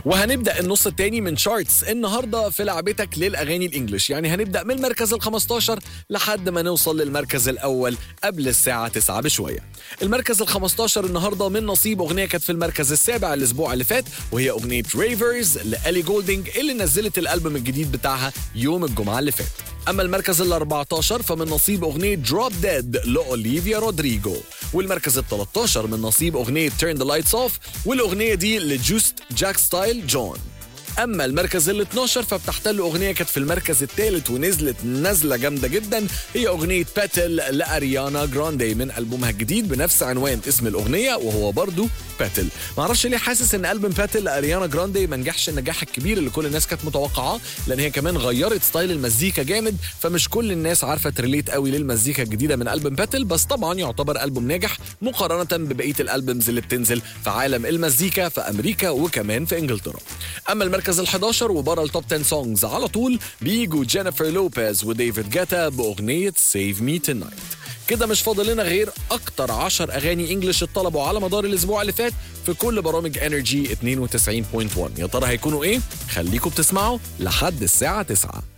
وهنبدا النص الثاني من شارتس النهارده في لعبتك للاغاني الانجليش يعني هنبدا من المركز ال 15 لحد ما نوصل للمركز الاول قبل الساعه 9 بشويه المركز ال 15 النهارده من نصيب اغنيه كانت في المركز السابع الاسبوع اللي فات وهي اغنيه ريفرز لالي جولدنج اللي نزلت الالبوم الجديد بتاعها يوم الجمعه اللي فات اما المركز ال 14 فمن نصيب اغنيه دروب ديد لاوليفيا رودريجو والمركز ال 13 من نصيب اغنيه تيرن ذا لايتس اوف والاغنيه دي لجوست جاك ستايل جون اما المركز ال 12 فبتحتل اغنيه كانت في المركز الثالث ونزلت نزله جامده جدا هي اغنيه باتل لاريانا جراندي من البومها الجديد بنفس عنوان اسم الاغنيه وهو برضو باتل معرفش ليه حاسس ان البوم باتل لاريانا جراندي ما نجحش النجاح الكبير اللي كل الناس كانت متوقعاه لان هي كمان غيرت ستايل المزيكا جامد فمش كل الناس عارفه تريليت قوي للمزيكا الجديده من البوم باتل بس طبعا يعتبر البوم ناجح مقارنه ببقيه الالبومز اللي بتنزل في عالم المزيكا في امريكا وكمان في انجلترا اما المركز ال 11 وبره التوب 10 سونجز على طول بيجوا جينيفر لوبيز وديفيد جاتا باغنيه سيف مي تونايت كده مش فاضل لنا غير اكتر 10 اغاني انجلش اتطلبوا على مدار الاسبوع اللي فات في كل برامج انرجي 92.1 يا ترى هيكونوا ايه خليكم بتسمعوا لحد الساعه 9